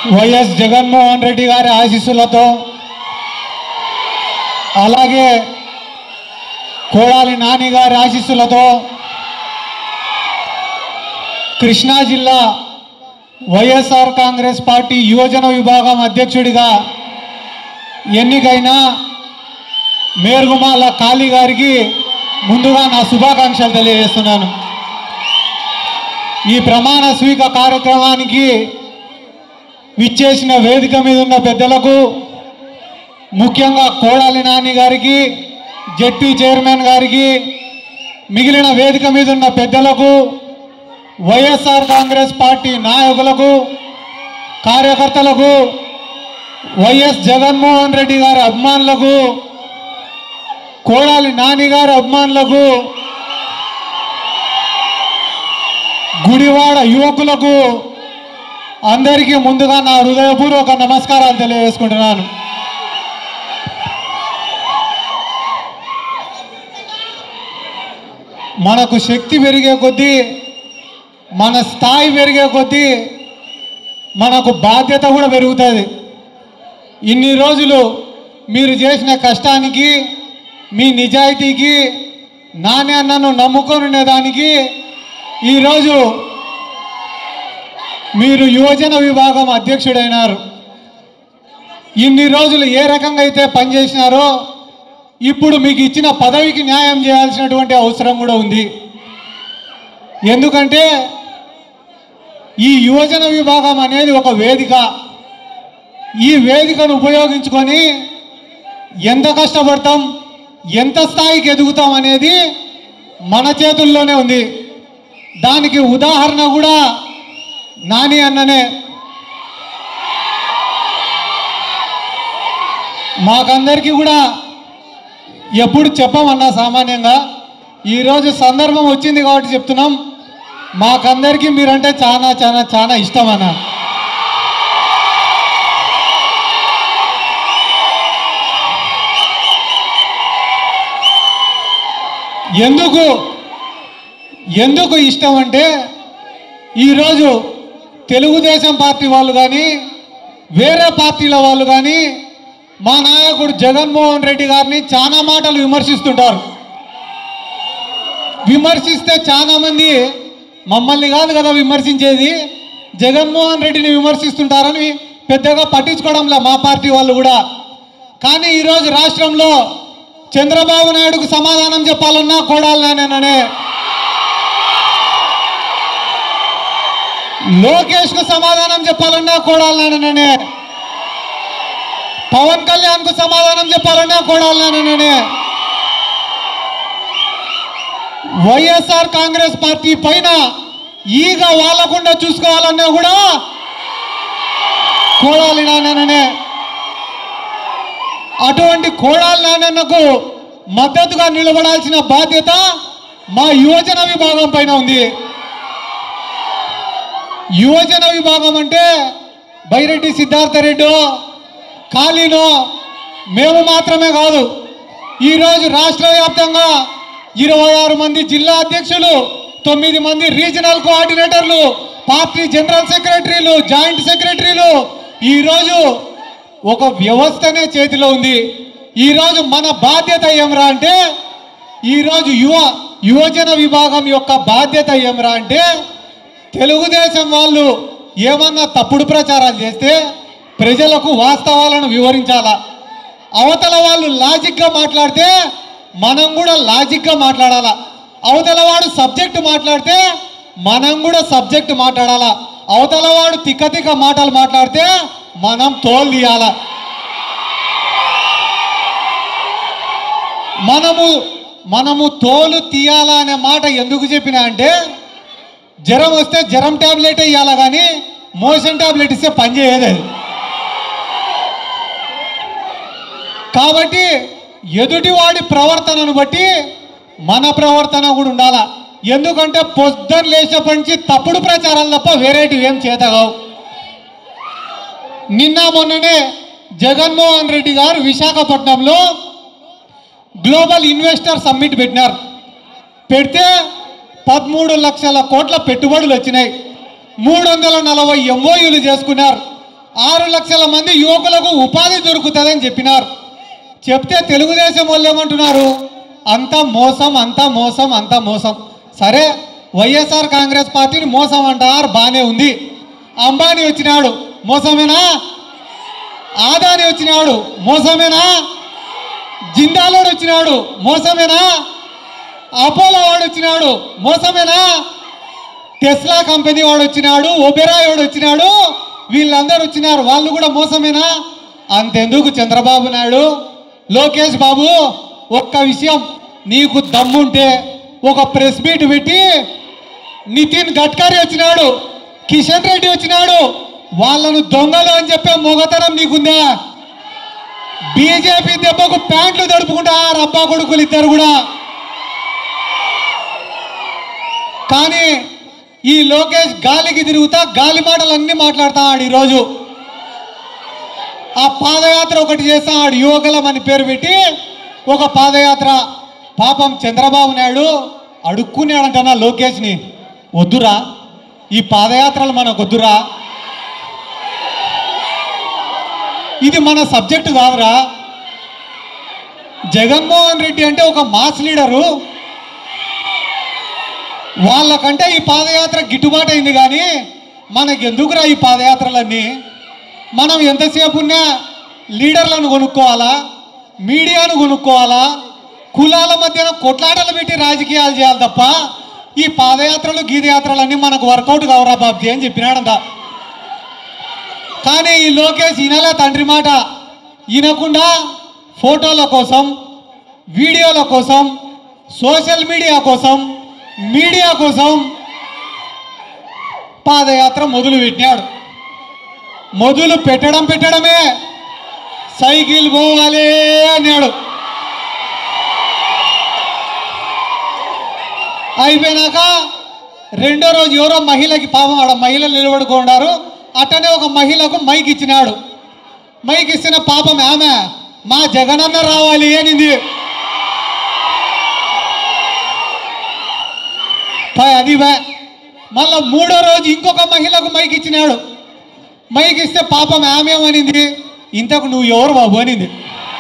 YS Jaganmohan Reddy గారి ఆశీస్సులతో అలాగే కోడాలి నాని గారి ఆశీస్సులతో కృష్ణా జిల్లా వైఎస్ఆర్ కాంగ్రెస్ పార్టీ యువజన విభాగం అధ్యక్షుడిగా ఎన్నికైన మేరుగుమాల కాళీ గారికి ముందుగా నా శుభాకాంక్షలు తెలియజేస్తున్నాను ఈ ప్రమాణ స్వీక కార్యక్రమానికి విచ్చేసిన వేదిక మీద ఉన్న పెద్దలకు ముఖ్యంగా కోడాలి నాని గారికి జెడ్పీ చైర్మన్ గారికి మిగిలిన వేదిక మీద ఉన్న పెద్దలకు వైఎస్ఆర్ కాంగ్రెస్ పార్టీ నాయకులకు కార్యకర్తలకు వైఎస్ జగన్మోహన్ రెడ్డి గారి అభిమానులకు కోడాలి నాని గారి అభిమానులకు గుడివాడ యువకులకు అందరికీ ముందుగా నా హృదయపూర్వక నమస్కారాలు తెలియజేసుకుంటున్నాను మనకు శక్తి పెరిగే కొద్దీ మన స్థాయి పెరిగే కొద్దీ మనకు బాధ్యత కూడా పెరుగుతుంది ఇన్ని రోజులు మీరు చేసిన కష్టానికి మీ నిజాయితీకి నాని అన్నను నమ్ముకొని ఉండేదానికి ఈరోజు మీరు యువజన విభాగం అధ్యక్షుడైనారు ఇన్ని రోజులు ఏ రకంగా అయితే పనిచేసినారో ఇప్పుడు మీకు ఇచ్చిన పదవికి న్యాయం చేయాల్సినటువంటి అవసరం కూడా ఉంది ఎందుకంటే ఈ యువజన విభాగం అనేది ఒక వేదిక ఈ వేదికను ఉపయోగించుకొని ఎంత కష్టపడతాం ఎంత స్థాయికి ఎదుగుతాం అనేది మన చేతుల్లోనే ఉంది దానికి ఉదాహరణ కూడా నాని అన్ననే మాకందరికీ కూడా ఎప్పుడు చెప్పమన్నా సామాన్యంగా ఈరోజు సందర్భం వచ్చింది కాబట్టి చెప్తున్నాం మాకందరికీ మీరంటే చాలా చాలా చాలా ఇష్టం అన్న ఎందుకు ఎందుకు ఇష్టం అంటే ఈరోజు తెలుగుదేశం పార్టీ వాళ్ళు కానీ వేరే పార్టీల వాళ్ళు కానీ మా నాయకుడు జగన్మోహన్ రెడ్డి గారిని చాలా మాటలు విమర్శిస్తుంటారు విమర్శిస్తే చాలా మంది మమ్మల్ని కాదు కదా విమర్శించేది జగన్మోహన్ రెడ్డిని విమర్శిస్తుంటారని పెద్దగా పట్టించుకోవడంలే మా పార్టీ వాళ్ళు కూడా కానీ ఈరోజు రాష్ట్రంలో చంద్రబాబు నాయుడుకు సమాధానం చెప్పాలన్నా కోడాలనేననే లోకేష్కు సమాధానం చెప్పాలన్నా కోడాలనేననే పవన్ కళ్యాణ్కు సమాధానం చెప్పాలన్నా కోడాలనేననే వైఎస్ఆర్ కాంగ్రెస్ పార్టీ పైన ఈగ వాళ్ళకుండా చూసుకోవాలన్నా కూడా కోడాలి నాన్ననే అటువంటి కోడాలి నాన్నకు మద్దతుగా నిలబడాల్సిన బాధ్యత మా యువజన విభాగం పైన ఉంది యువజన విభాగం అంటే బైరెడ్డి సిద్ధార్థ రెడ్డో ఖాళీనో మేము మాత్రమే కాదు ఈరోజు రాష్ట్ర వ్యాప్తంగా ఇరవై ఆరు మంది జిల్లా అధ్యక్షులు తొమ్మిది మంది రీజనల్ కోఆర్డినేటర్లు పార్టీ జనరల్ సెక్రటరీలు జాయింట్ సెక్రటరీలు ఈరోజు ఒక వ్యవస్థనే చేతిలో ఉంది ఈరోజు మన బాధ్యత ఏమరా అంటే ఈరోజు యువ యువజన విభాగం యొక్క బాధ్యత ఏమరా అంటే తెలుగుదేశం వాళ్ళు ఏమన్నా తప్పుడు ప్రచారాలు చేస్తే ప్రజలకు వాస్తవాలను వివరించాలా అవతల వాళ్ళు లాజిక్గా మాట్లాడితే మనం కూడా లాజిక్గా మాట్లాడాలా అవతల వాడు సబ్జెక్ట్ మాట్లాడితే మనం కూడా సబ్జెక్ట్ మాట్లాడాలా అవతల వాడు తిక్క తిక్క మాటలు మాట్లాడితే మనం తోలు తీయాలా మనము మనము తోలు తీయాలా అనే మాట ఎందుకు చెప్పినా అంటే జ్వరం వస్తే జ్వరం ట్యాబ్లెట్ ఇవ్వాలా కానీ మోషన్ ట్యాబ్లెట్ ఇస్తే పని చేయదు అది కాబట్టి ఎదుటివాడి ప్రవర్తనను బట్టి మన ప్రవర్తన కూడా ఉండాలా ఎందుకంటే పొద్దున్న లేచినప్పటి నుంచి తప్పుడు ప్రచారాలు తప్ప వేరేటివి ఏం చేతగావు నిన్న మొన్ననే జగన్మోహన్ రెడ్డి గారు విశాఖపట్నంలో గ్లోబల్ ఇన్వెస్టర్ సమ్మిట్ పెట్టినారు పెడితే పదమూడు లక్షల కోట్ల పెట్టుబడులు వచ్చినాయి మూడు వందల నలభై ఎంఓయూలు చేసుకున్నారు ఆరు లక్షల మంది యువకులకు ఉపాధి దొరుకుతుందని చెప్పినారు చెప్తే తెలుగుదేశం వాళ్ళు ఏమంటున్నారు అంత మోసం అంత మోసం అంత మోసం సరే వైఎస్ఆర్ కాంగ్రెస్ పార్టీని మోసం అంటారు బాగానే ఉంది అంబానీ వచ్చినాడు మోసమేనా ఆదాని వచ్చినాడు మోసమేనా జిందాలోడు వచ్చినాడు మోసమేనా అపోలో వాడు వచ్చినాడు మోసమేనా టెస్లా కంపెనీ వాడు వచ్చినాడు ఒబెరాయ్ వాడు వచ్చినాడు వీళ్ళందరూ వచ్చినారు వాళ్ళు కూడా మోసమేనా అంతెందుకు చంద్రబాబు నాయుడు లోకేష్ బాబు ఒక్క విషయం నీకు దమ్ముంటే ఒక ప్రెస్ మీట్ పెట్టి నితిన్ గడ్కరీ వచ్చినాడు కిషన్ రెడ్డి వచ్చినాడు వాళ్ళను దొంగలు అని చెప్పే మొగతనం నీకుందా బీజేపీ దెబ్బకు ప్యాంట్లు తడుపుకుంటారు అబ్బా కొడుకులు ఇద్దరు కూడా కానీ ఈ లోకేష్ గాలికి తిరుగుతా గాలి మాటలు అన్ని మాట్లాడుతాడు ఈరోజు ఆ పాదయాత్ర ఒకటి చేస్తాడు యువకులం అని పేరు పెట్టి ఒక పాదయాత్ర పాపం చంద్రబాబు నాయుడు అడుక్కున్నాడంటనా లోకేష్ని వద్దురా ఈ పాదయాత్రలు మనకు వద్దురా ఇది మన సబ్జెక్టు కాదురా జగన్మోహన్ రెడ్డి అంటే ఒక మాస్ లీడరు వాళ్ళకంటే ఈ పాదయాత్ర గిట్టుబాటు అయింది కానీ మనకి ఎందుకురా ఈ పాదయాత్రలన్నీ మనం ఎంతసేపు ఉన్నా లీడర్లను కొనుక్కోవాలా మీడియాను కొనుక్కోవాలా కులాల మధ్యన కొట్లాటలు పెట్టి రాజకీయాలు చేయాలి తప్ప ఈ పాదయాత్రలు గీదయాత్రలన్నీ మనకు వర్కౌట్ కావరా బాబ్జీ అని చెప్పినాడంట కానీ ఈ లోకేష్ ఈయనలే తండ్రి మాట ఈయనకుండా ఫోటోల కోసం వీడియోల కోసం సోషల్ మీడియా కోసం మీడియా కోసం పాదయాత్ర మొదలు పెట్టినాడు మొదలు పెట్టడం పెట్టడమే సైకిల్ పోవాలి అన్నాడు అయిపోయినాక రెండో రోజు ఎవరో మహిళకి పాపం ఆడ మహిళలు నిలబడుకున్నారు అట్టనే ఒక మహిళకు మైక్ ఇచ్చినాడు మైక్ ఇచ్చిన పాపం ఆమె మా జగనన్న రావాలి అనింది పై అది బా మళ్ళా మూడో రోజు ఇంకొక మహిళకు మైక్ ఇచ్చినాడు మైక్ ఇస్తే పాపం ఆమె ఏమనింది ఇంతకు నువ్వు ఎవరు బాబు అనింది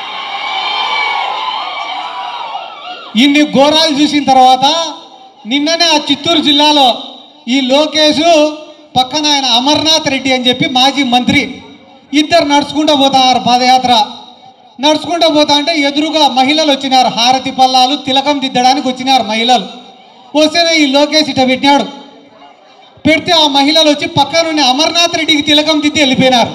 ఇన్ని ఘోరాలు చూసిన తర్వాత నిన్ననే ఆ చిత్తూరు జిల్లాలో ఈ లోకేష్ పక్కన ఆయన అమర్నాథ్ రెడ్డి అని చెప్పి మాజీ మంత్రి ఇద్దరు నడుచుకుంటూ పోతారు పాదయాత్ర నడుచుకుంటూ పోతా అంటే ఎదురుగా మహిళలు వచ్చినారు హారతి పల్లాలు తిలకం దిద్దడానికి వచ్చినారు మహిళలు వస్తేనే ఈ లోకేష్ ఇట పెట్టినాడు పెడితే ఆ మహిళలు వచ్చి పక్కనున్న అమర్నాథ్ రెడ్డికి తిలకం దిద్ది వెళ్ళిపోయినారు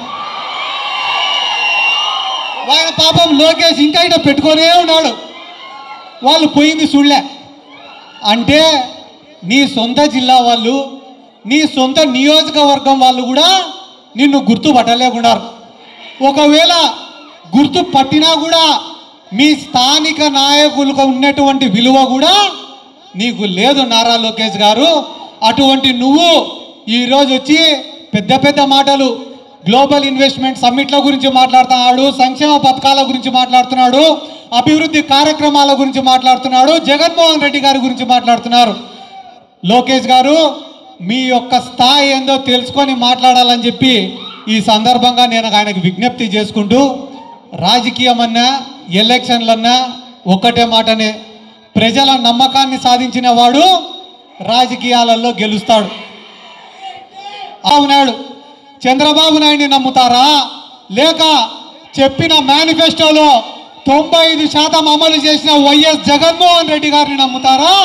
ఆయన పాపం లోకేష్ ఇంకా ఇట పెట్టుకొనే ఉన్నాడు వాళ్ళు పోయింది చూడలే అంటే నీ సొంత జిల్లా వాళ్ళు నీ సొంత నియోజకవర్గం వాళ్ళు కూడా నిన్ను గుర్తుపట్టలేకున్నారు ఒకవేళ గుర్తు పట్టినా కూడా మీ స్థానిక నాయకులకు ఉన్నటువంటి విలువ కూడా నీకు లేదు నారా లోకేష్ గారు అటువంటి నువ్వు ఈరోజు వచ్చి పెద్ద పెద్ద మాటలు గ్లోబల్ ఇన్వెస్ట్మెంట్ సమ్మిట్ల గురించి మాట్లాడుతున్నాడు సంక్షేమ పథకాల గురించి మాట్లాడుతున్నాడు అభివృద్ధి కార్యక్రమాల గురించి మాట్లాడుతున్నాడు జగన్మోహన్ రెడ్డి గారి గురించి మాట్లాడుతున్నారు లోకేష్ గారు మీ యొక్క స్థాయి ఏందో తెలుసుకొని మాట్లాడాలని చెప్పి ఈ సందర్భంగా నేను ఆయనకు విజ్ఞప్తి చేసుకుంటూ రాజకీయమన్నా ఎలక్షన్లన్నా ఒక్కటే మాటనే ప్రజల నమ్మకాన్ని సాధించిన వాడు రాజకీయాలలో గెలుస్తాడు అవునాడు చంద్రబాబు నాయుడిని నమ్ముతారా లేక చెప్పిన మేనిఫెస్టోలో తొంభై ఐదు శాతం అమలు చేసిన వైఎస్ జగన్మోహన్ రెడ్డి గారిని నమ్ముతారా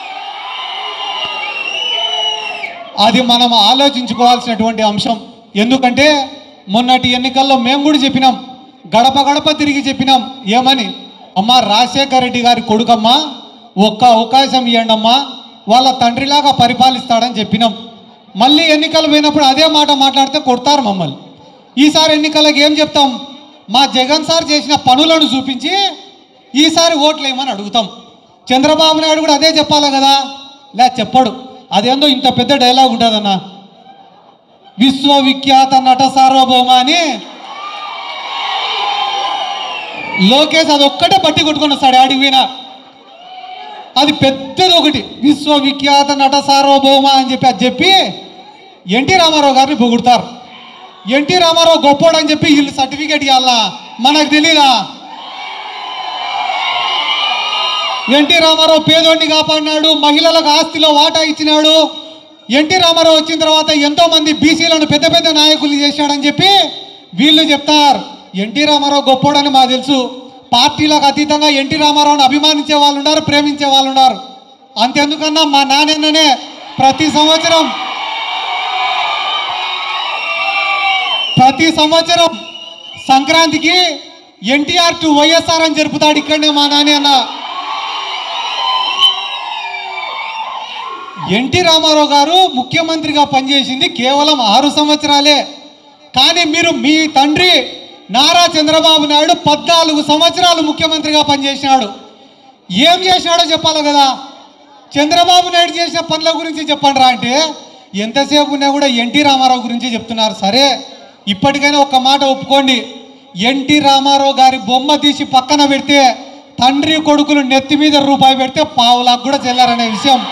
అది మనం ఆలోచించుకోవాల్సినటువంటి అంశం ఎందుకంటే మొన్నటి ఎన్నికల్లో మేము కూడా చెప్పినాం గడప గడప తిరిగి చెప్పినాం ఏమని అమ్మ రాజశేఖర రెడ్డి గారి కొడుకమ్మా ఒక్క అవకాశం ఇవ్వండి అమ్మా వాళ్ళ తండ్రిలాగా పరిపాలిస్తాడని చెప్పినాం మళ్ళీ ఎన్నికలు పోయినప్పుడు అదే మాట మాట్లాడితే కొడతారు మమ్మల్ని ఈసారి ఎన్నికలకు ఏం చెప్తాం మా జగన్ సార్ చేసిన పనులను చూపించి ఈసారి ఓట్లు వేయమని అడుగుతాం చంద్రబాబు నాయుడు కూడా అదే చెప్పాలి కదా లే చెప్పడు అదేందో ఇంత పెద్ద డైలాగ్ ఉంటుందన్న విశ్వవిఖ్యాత నట సార్వభౌమ అని లోకేష్ అది ఒక్కటే పట్టి కొట్టుకొని వస్తాడు ఆడికి పోయినా అది పెద్దది ఒకటి విశ్వవిఖ్యాత నట సార్వభౌమ అని చెప్పి అది చెప్పి ఎన్టీ రామారావు గారిని పొగుడతారు ఎన్టీ రామారావు గొప్పోడు అని చెప్పి వీళ్ళు సర్టిఫికేట్ ఇవ్వాలా మనకు తెలీదా ఎన్టీ రామారావు పేదోడిని కాపాడినాడు మహిళలకు ఆస్తిలో వాటా ఇచ్చినాడు ఎన్టీ రామారావు వచ్చిన తర్వాత ఎంతో మంది బీసీలను పెద్ద పెద్ద నాయకులు చేశాడని చెప్పి వీళ్ళు చెప్తారు ఎన్టీ రామారావు గొప్పోడని మాకు తెలుసు పార్టీలకు అతీతంగా ఎన్టీ రామారావుని అభిమానించే వాళ్ళు ఉన్నారు ప్రేమించే వాళ్ళు ఉన్నారు అంతెందుకన్నా మా నాన్ననే ప్రతి సంవత్సరం ప్రతి సంవత్సరం సంక్రాంతికి ఎన్టీఆర్ టు వైఎస్ఆర్ అని జరుపుతాడు ఇక్కడనే మా నాని అన్న ఎన్టీ రామారావు గారు ముఖ్యమంత్రిగా పనిచేసింది కేవలం ఆరు సంవత్సరాలే కానీ మీరు మీ తండ్రి నారా చంద్రబాబు నాయుడు పద్నాలుగు సంవత్సరాలు ముఖ్యమంత్రిగా పనిచేసినాడు ఏం చేసినాడో చెప్పాలి కదా చంద్రబాబు నాయుడు చేసిన పనుల గురించి చెప్పండి రా అంటే ఎంతసేపు ఉన్నా కూడా ఎన్టీ రామారావు గురించి చెప్తున్నారు సరే ఇప్పటికైనా ఒక మాట ఒప్పుకోండి ఎన్టీ రామారావు గారి బొమ్మ తీసి పక్కన పెడితే తండ్రి కొడుకులు నెత్తి మీద రూపాయి పెడితే పావులకు కూడా చెల్లారనే విషయం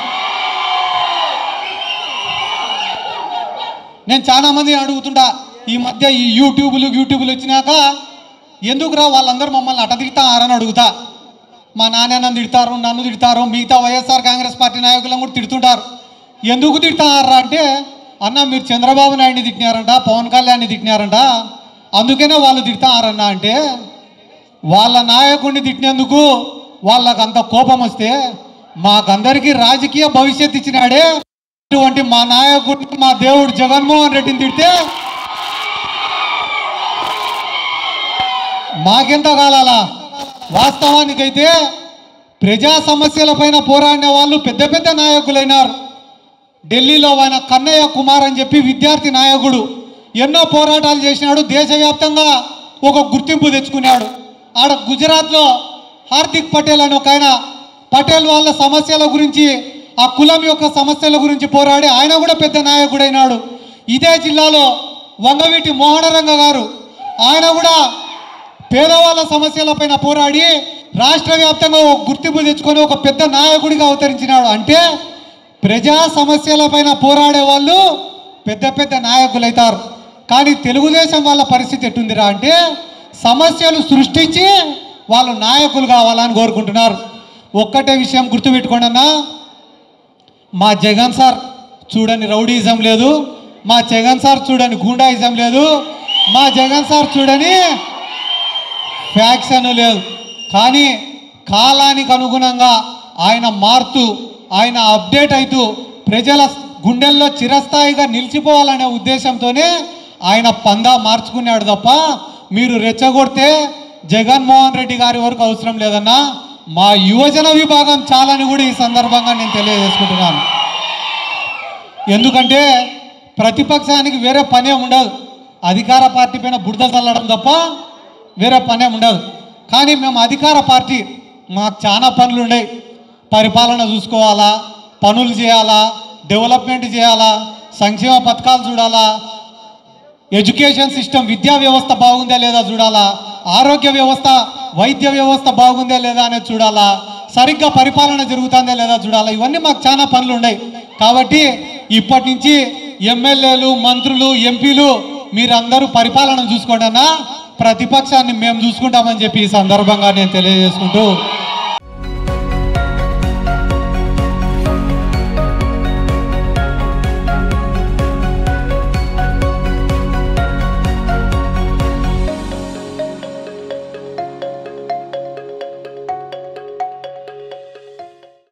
నేను చాలా మంది అడుగుతుంటా ఈ మధ్య ఈ యూట్యూబ్లు యూట్యూబ్లు వచ్చినాక ఎందుకురా వాళ్ళందరూ మమ్మల్ని అట తిడతారని అడుగుతా మా నాన్న నన్ను తిడతారు నన్ను తిడతారు మిగతా వైఎస్ఆర్ కాంగ్రెస్ పార్టీ నాయకులను కూడా తిడుతుంటారు ఎందుకు తిడతారా అంటే అన్న మీరు చంద్రబాబు నాయుడిని తిట్టినారంట పవన్ కళ్యాణ్ని తిట్టినారంట అందుకనే వాళ్ళు తిడతారన్న అంటే వాళ్ళ నాయకుడిని తిట్టినందుకు వాళ్ళకు అంత కోపం వస్తే మాకందరికీ రాజకీయ భవిష్యత్తు ఇచ్చినాడే అటువంటి మా నాయకుడిని మా దేవుడు జగన్మోహన్ రెడ్డిని తిడితే మాకెంత కాలాలా వాస్తవానికైతే ప్రజా సమస్యలపైన పోరాడిన వాళ్ళు పెద్ద పెద్ద నాయకులైనారు ఢిల్లీలో ఆయన కన్నయ్య కుమార్ అని చెప్పి విద్యార్థి నాయకుడు ఎన్నో పోరాటాలు చేసినాడు దేశవ్యాప్తంగా ఒక గుర్తింపు తెచ్చుకున్నాడు ఆడ గుజరాత్లో హార్దిక్ పటేల్ అని ఒక ఆయన పటేల్ వాళ్ళ సమస్యల గురించి ఆ కులం యొక్క సమస్యల గురించి పోరాడి ఆయన కూడా పెద్ద నాయకుడైనాడు ఇదే జిల్లాలో వంగవీటి మోహనరంగ గారు ఆయన కూడా పేదవాళ్ళ సమస్యలపైన పోరాడి రాష్ట్ర వ్యాప్తంగా ఒక గుర్తింపు తెచ్చుకొని ఒక పెద్ద నాయకుడిగా అవతరించినాడు అంటే ప్రజా సమస్యలపైన పోరాడే వాళ్ళు పెద్ద పెద్ద నాయకులైతారు కానీ తెలుగుదేశం వాళ్ళ పరిస్థితి ఎట్టుందిరా అంటే సమస్యలు సృష్టించి వాళ్ళు నాయకులు కావాలని కోరుకుంటున్నారు ఒక్కటే విషయం గుర్తుపెట్టుకోండి అన్నా మా జగన్ సార్ చూడని రౌడీజం లేదు మా జగన్ సార్ చూడని గూండాయిజం లేదు మా జగన్ సార్ చూడని ఫ్యాక్షన్ లేదు కానీ కాలానికి అనుగుణంగా ఆయన మారుతూ ఆయన అప్డేట్ అవుతూ ప్రజల గుండెల్లో చిరస్థాయిగా నిలిచిపోవాలనే ఉద్దేశంతోనే ఆయన పందా మార్చుకున్నాడు తప్ప మీరు రెచ్చగొడితే జగన్మోహన్ రెడ్డి గారి వరకు అవసరం లేదన్నా మా యువజన విభాగం చాలని కూడా ఈ సందర్భంగా నేను తెలియజేసుకుంటున్నాను ఎందుకంటే ప్రతిపక్షానికి వేరే పనే ఉండదు అధికార పార్టీ పైన బురద చల్లడం తప్ప వేరే పనే ఉండదు కానీ మేము అధికార పార్టీ మాకు చాలా పనులు ఉన్నాయి పరిపాలన చూసుకోవాలా పనులు చేయాలా డెవలప్మెంట్ చేయాలా సంక్షేమ పథకాలు చూడాలా ఎడ్యుకేషన్ సిస్టమ్ విద్యా వ్యవస్థ బాగుందా లేదా చూడాలా ఆరోగ్య వ్యవస్థ వైద్య వ్యవస్థ బాగుందా లేదా అనేది చూడాలా సరిగ్గా పరిపాలన జరుగుతుందా లేదా చూడాలా ఇవన్నీ మాకు చాలా పనులు ఉన్నాయి కాబట్టి ఇప్పటి నుంచి ఎమ్మెల్యేలు మంత్రులు ఎంపీలు మీరందరూ పరిపాలన చూసుకోండి అన్న ప్రతిపక్షాన్ని మేము చూసుకుంటామని చెప్పి ఈ సందర్భంగా నేను తెలియజేసుకుంటూ